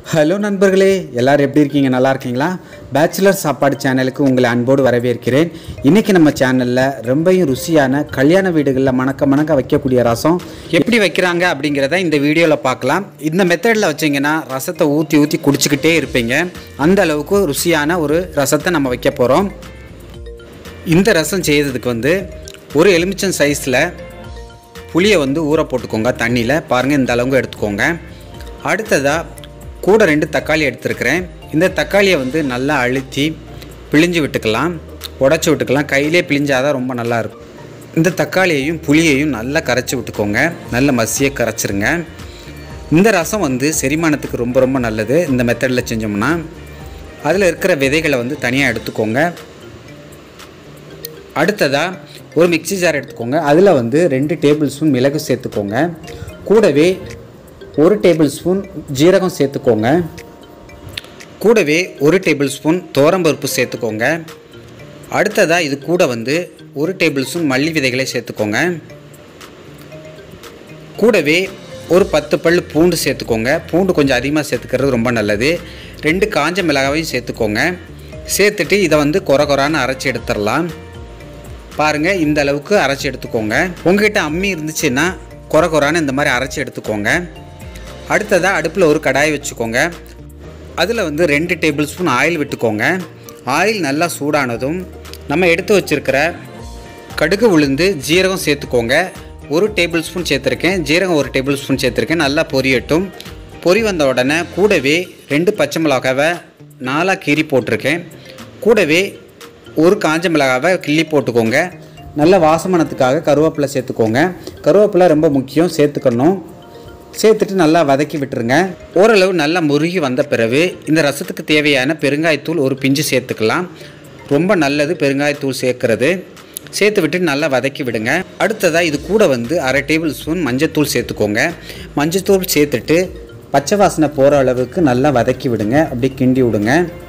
hello நண்பர்களே எல்லாரும் எப்படி இருக்கீங்க நல்லா இருக்கீங்களா பேச்சுலர் சாப்பாடு சேனலுக்கு உங்களை அன்போடு வரவேற்கிறேன் இன்றைக்கி நம்ம சேனலில் ரொம்பவும் ருசியான கல்யாண வீடுகளில் மணக்க மணக்க வைக்கக்கூடிய ரசம் எப்படி வைக்கிறாங்க அப்படிங்கிறத இந்த வீடியோவில் பார்க்கலாம் இந்த மெத்தடில் வச்சிங்கன்னா ரசத்தை ஊற்றி ஊற்றி குடிச்சிக்கிட்டே இருப்பீங்க அந்த அளவுக்கு ருசியான ஒரு ரசத்தை நம்ம வைக்க போகிறோம் இந்த ரசம் செய்யறதுக்கு வந்து ஒரு எலுமிச்சம் சைஸில் புளியை வந்து ஊற போட்டுக்கோங்க தண்ணியில் பாருங்கள் இந்த அளவுக்கு எடுத்துக்கோங்க அடுத்ததாக கூட ரெண்டு தக்காளி எடுத்துருக்கிறேன் இந்த தக்காளியை வந்து நல்லா அழுத்தி பிழிஞ்சு விட்டுக்கலாம் உடச்சி விட்டுக்கலாம் கையிலே பிழிஞ்சாதான் ரொம்ப நல்லா இருக்கும் இந்த தக்காளியையும் புளியையும் நல்லா கரைச்சி விட்டுக்கோங்க நல்ல மசியை கரைச்சிருங்க இந்த ரசம் வந்து செரிமானத்துக்கு ரொம்ப ரொம்ப நல்லது இந்த மெத்தடில் செஞ்சோம்னா அதில் இருக்கிற விதைகளை வந்து தனியாக எடுத்துக்கோங்க அடுத்ததாக ஒரு மிக்ஸி ஜார் எடுத்துக்கோங்க அதில் வந்து ரெண்டு டேபிள் ஸ்பூன் மிளகு சேர்த்துக்கோங்க கூடவே ஒரு டேபிள் ஸ்பூன் ஜீரகம் சேர்த்துக்கோங்க கூடவே ஒரு டேபிள் ஸ்பூன் பருப்பு சேர்த்துக்கோங்க அடுத்ததாக இது கூட வந்து ஒரு டேபிள் ஸ்பூன் மல்லி விதைகளை சேர்த்துக்கோங்க கூடவே ஒரு பத்து பல் பூண்டு சேர்த்துக்கோங்க பூண்டு கொஞ்சம் அதிகமாக சேர்த்துக்கிறது ரொம்ப நல்லது ரெண்டு காஞ்ச மிளகாவையும் சேர்த்துக்கோங்க சேர்த்துட்டு இதை வந்து கொர கொரான்னு அரைச்சி எடுத்துடலாம் பாருங்கள் இந்த அளவுக்கு அரைச்சி எடுத்துக்கோங்க உங்ககிட்ட அம்மி இருந்துச்சுன்னா கொர கொரான்னு இந்த மாதிரி அரைச்சி எடுத்துக்கோங்க அடுத்ததாக அடுப்பில் ஒரு கடாய் வச்சுக்கோங்க அதில் வந்து ரெண்டு டேபிள் ஸ்பூன் ஆயில் விட்டுக்கோங்க ஆயில் நல்லா சூடானதும் நம்ம எடுத்து வச்சுருக்கிற கடுகு உளுந்து ஜீரகம் சேர்த்துக்கோங்க ஒரு டேபிள் ஸ்பூன் சேர்த்துருக்கேன் ஜீரகம் ஒரு டேபிள் ஸ்பூன் சேர்த்துருக்கேன் நல்லா பொரியட்டும் பொரி வந்த உடனே கூடவே ரெண்டு பச்சை மிளகாவை நாலாக கீறி போட்டிருக்கேன் கூடவே ஒரு காஞ்ச மிளகாவை கிள்ளி போட்டுக்கோங்க நல்ல வாசமனத்துக்காக கருவேப்பிலை சேர்த்துக்கோங்க கருவேப்பிலை ரொம்ப முக்கியம் சேர்த்துக்கணும் சேர்த்துட்டு நல்லா வதக்கி விட்டுருங்க ஓரளவு நல்லா முருகி வந்த பிறகு இந்த ரசத்துக்கு தேவையான பெருங்காயத்தூள் ஒரு பிஞ்சு சேர்த்துக்கலாம் ரொம்ப நல்லது பெருங்காயத்தூள் சேர்க்கறது சேர்த்து விட்டு நல்லா வதக்கி விடுங்க அடுத்ததாக இது கூட வந்து அரை டேபிள் ஸ்பூன் மஞ்சத்தூள் சேர்த்துக்கோங்க மஞ்சத்தூள் சேர்த்துட்டு பச்சை வாசனை போகிற அளவுக்கு நல்லா வதக்கி விடுங்க அப்படி கிண்டி விடுங்க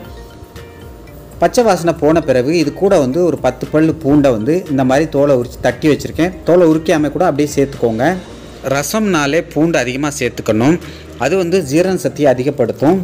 பச்சை வாசனை போன பிறகு இது கூட வந்து ஒரு பத்து பல் பூண்டை வந்து இந்த மாதிரி தோலை உரிச்சு தட்டி வச்சுருக்கேன் தோலை உரிக்காமல் கூட அப்படியே சேர்த்துக்கோங்க ரசம்னாலே பூண்டு அதிகமாக சேர்த்துக்கணும் அது வந்து ஜீரண சக்தியை அதிகப்படுத்தும்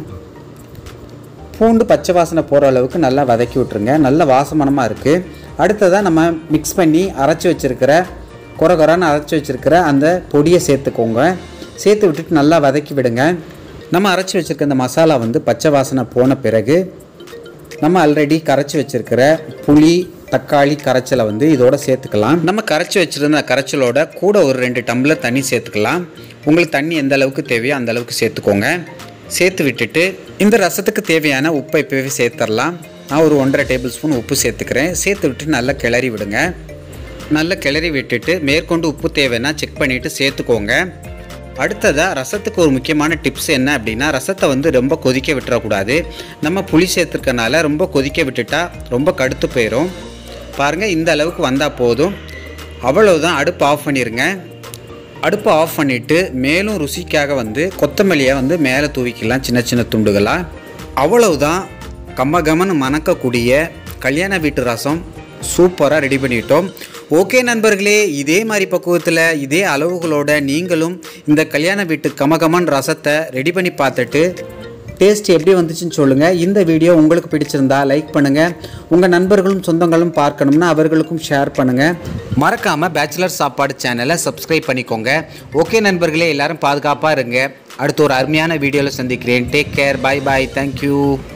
பூண்டு பச்சை வாசனை போகிற அளவுக்கு நல்லா வதக்கி விட்ருங்க நல்ல வாசமனமாக இருக்குது அடுத்ததாக நம்ம மிக்ஸ் பண்ணி அரைச்சி வச்சுருக்கிற குறை குறைன்னு அரைச்சி வச்சுருக்கிற அந்த பொடியை சேர்த்துக்கோங்க சேர்த்து விட்டுட்டு நல்லா வதக்கி விடுங்க நம்ம அரைச்சி வச்சுருக்க இந்த மசாலா வந்து பச்சை வாசனை போன பிறகு நம்ம ஆல்ரெடி கரைச்சி வச்சுருக்கிற புளி தக்காளி கரைச்சலை வந்து இதோட சேர்த்துக்கலாம் நம்ம கரைச்சி வச்சுருந்த கரைச்சலோட கூட ஒரு ரெண்டு டம்ளர் தண்ணி சேர்த்துக்கலாம் உங்களுக்கு தண்ணி எந்த அளவுக்கு தேவையோ அந்த அளவுக்கு சேர்த்துக்கோங்க சேர்த்து விட்டுட்டு இந்த ரசத்துக்கு தேவையான உப்பை இப்போவே சேர்த்துடலாம் நான் ஒரு ஒன்றரை டேபிள் ஸ்பூன் உப்பு சேர்த்துக்கிறேன் சேர்த்து விட்டு நல்லா கிளறி விடுங்க நல்லா கிளறி விட்டுட்டு மேற்கொண்டு உப்பு தேவைன்னா செக் பண்ணிவிட்டு சேர்த்துக்கோங்க அடுத்ததாக ரசத்துக்கு ஒரு முக்கியமான டிப்ஸ் என்ன அப்படின்னா ரசத்தை வந்து ரொம்ப கொதிக்க விட்டுறக்கூடாது நம்ம புளி சேர்த்துருக்கனால ரொம்ப கொதிக்க விட்டுட்டா ரொம்ப கடுத்து போயிடும் பாருங்கள் இந்த அளவுக்கு வந்தால் போதும் அவ்வளவுதான் அடுப்பு ஆஃப் பண்ணிடுங்க அடுப்பை ஆஃப் பண்ணிவிட்டு மேலும் ருசிக்காக வந்து கொத்தமல்லியை வந்து மேலே தூவிக்கலாம் சின்ன சின்ன துண்டுகளாக அவ்வளவுதான் கம்மகமன்னு மணக்கக்கூடிய கல்யாண வீட்டு ரசம் சூப்பராக ரெடி பண்ணிட்டோம் ஓகே நண்பர்களே இதே மாதிரி பக்குவத்தில் இதே அளவுகளோட நீங்களும் இந்த கல்யாண வீட்டு கமகமன் ரசத்தை ரெடி பண்ணி பார்த்துட்டு டேஸ்ட் எப்படி வந்துச்சுன்னு சொல்லுங்கள் இந்த வீடியோ உங்களுக்கு பிடிச்சிருந்தா லைக் பண்ணுங்கள் உங்கள் நண்பர்களும் சொந்தங்களும் பார்க்கணும்னா அவர்களுக்கும் ஷேர் பண்ணுங்கள் மறக்காமல் பேச்சுலர் சாப்பாடு சேனலை சப்ஸ்கிரைப் பண்ணிக்கோங்க ஓகே நண்பர்களே எல்லாரும் பாதுகாப்பாக இருங்க அடுத்து ஒரு அருமையான வீடியோவில் சந்திக்கிறேன் take care bye bye thank you